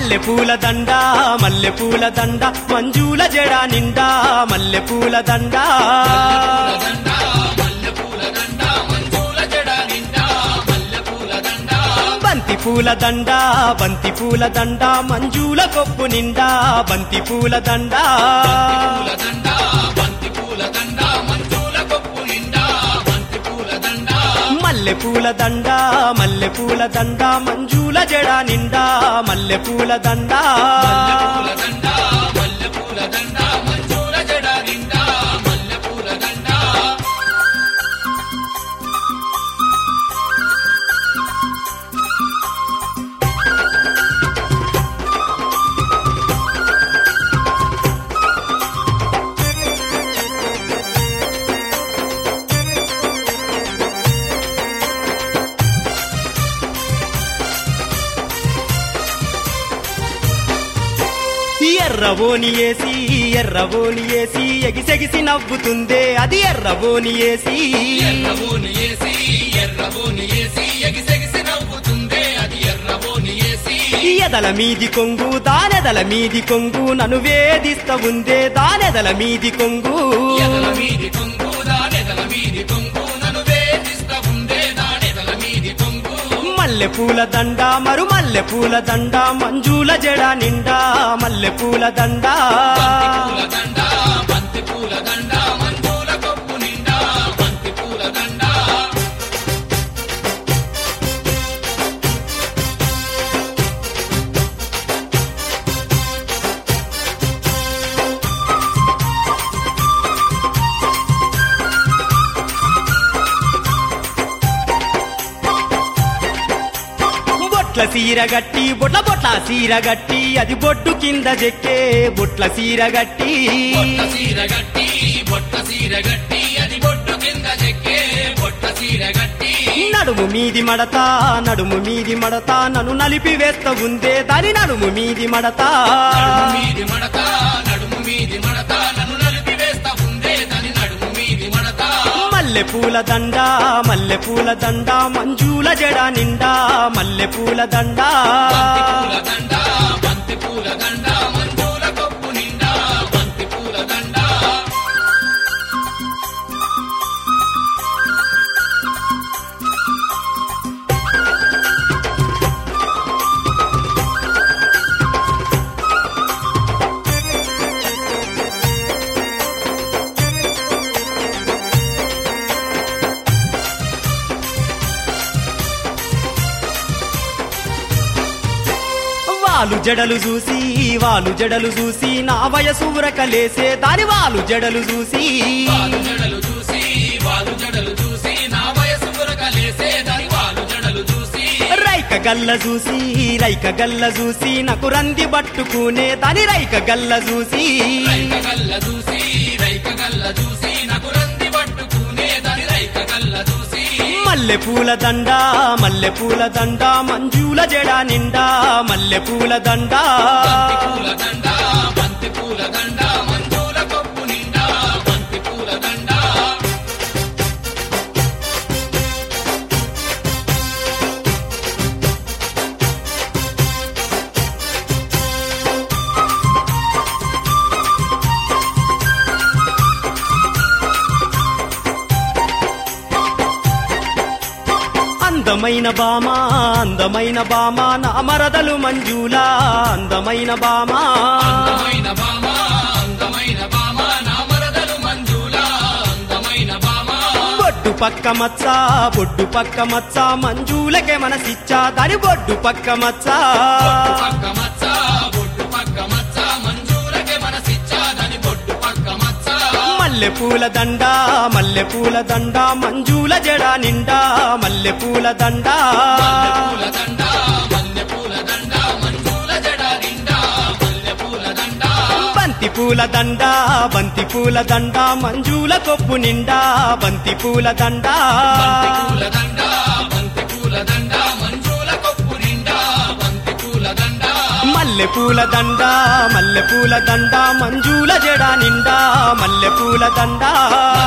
మల్లె పూల దండ మల్లె పూల దండ మంజుల జడ నిండా మల్లె పూల దండ దండ మల్లెపూల దండ మంజుల జడ నిండా మల్లెపూల దండ బంతి పూల దండ బంతి పూల దండ మంజుల కొప్పు నిండా బంతి పూల దండ పూల దండ బంతి పూల దండ మంజుల కొప్పు నిండా బంతి పూల దండ మల్లె పూల దండ మల్లె పూల దండ మంజుల జడ నిండా మల్లె పూల దండ పూల దండ మల్లెపూల దండ మంజుల జడ నిండా మల్లెపూల దండ ఎర్రవోని ఏసి ఎర్రవోని ఏసి ఎగిసెగిసి నవ్వుతుందే అది ఎర్రవోని ఏసి ఎర్రబోని ఏసి ఎర్రబోని ఏసి ఎగిసెగిసి నవ్వుతుందే అది ఎర్రబోని ఏసి ఎదల మీది కొంగు దానెదల మీది కొంగు నన్ను వేధిస్తా ఉందే దానెదల మీది కొంగు ఎదల మీది కొంగు దానెదల మీది కొంగు నన్ను వేధిస్తా ఉందే దానెదల మీది కొంగు మల్లె పూల దండ మరు మల్లె పూల దండ మంజుల జడ నిండా మల్లె పూల దండ పూల దండ బంతి పూల దండ మంజుల కొప్పు నిండా బంతి పూల దండ బొట్ల సీర గట్టి బొట్ల బొట్ల సీర గట్టి అది బొడ్డు కింద చెక్కే బొట్ల సీర గట్టి బొట్ట సీర గట్టి బొట్ట సీర గట్టి అది బొట్టు కింద చెక్కే బొట్ట సీర గట్టి నడుము మీది మడత నడుము మీది మడత నన్ను నలిపి వేస్తా ఉందే దాని నడుము మీది మడత నడుము మీది మడత నడుము మీది మడత నన్ను నలిపి వేస్తా ఉందే దాని నడుము మీది మడత మల్లె పూల దండ మల్లె పూల దండ మంజుల జడ నిండా మల్లె పూల దండ పూల దండ బంతి పూల దండ మంజుల కొప్పు నిండా బంతి పూల దండ వాలు జడలు చూసి వాలు జడలు చూసి నా వయసు ఉరకలేసే దాని వాలు జడలు చూసి వాలు జడలు చూసి వాలు జడలు చూసి నా వయసు బురకలేసే దాని వాలు జడలు చూసి రైక గల్ల చూసి రైక గల్ల చూసి నాకు రంది పట్టుకునే దాని రైక గల్ల చూసి రైక గల్ల చూసి రైక గల్ల చూసి నాకు రంది పట్టుకునే దాని రైక గల్ల చూసి మల్లె పూల దండ మల్లె పూల దండ మంజుల జడ నిండా మల్లె పూల దండ బంతి పూల దండ బంతి పూల దండ మంజుల కొప్పు నిండా బంతి పూల దండ అందమైన బామ అందమైన బామ నా మరదలు మంజుల అందమైన బామ అందమైన బామ అందమైన బామ నా మరదలు మంజుల అందమైన బామ బొడ్డు పక్క మచ్చ బొడ్డు పక్క మచ్చ మంజులకే మనసిచ్చా దాని బొడ్డు పక్క మచ్చ పక్క మచ్చ బొట్టు పక్క మచ్చ మంజులకే మనసిచ్చా దాని బొట్టు పక్క మచ్చ మల్లె పూల దండ మల్లె పూల దండ మంజుల జడ నిండా మల్లె పూల దండ పూల దండ మల్లె పూల దండ మంజుల జడ నిండా మల్లె పూల దండ బంతి పూల దండ బంతి పూల దండ మంజుల కొప్పు నిండా బంతి పూల దండ బంతి పూల దండ బంతి పూల దండ మంజుల కొప్పు నిండా బంతి పూల దండ మల్లె పూల దండ మల్లె పూల దండ మంజుల జడ నిండా మల్లె పూల దండ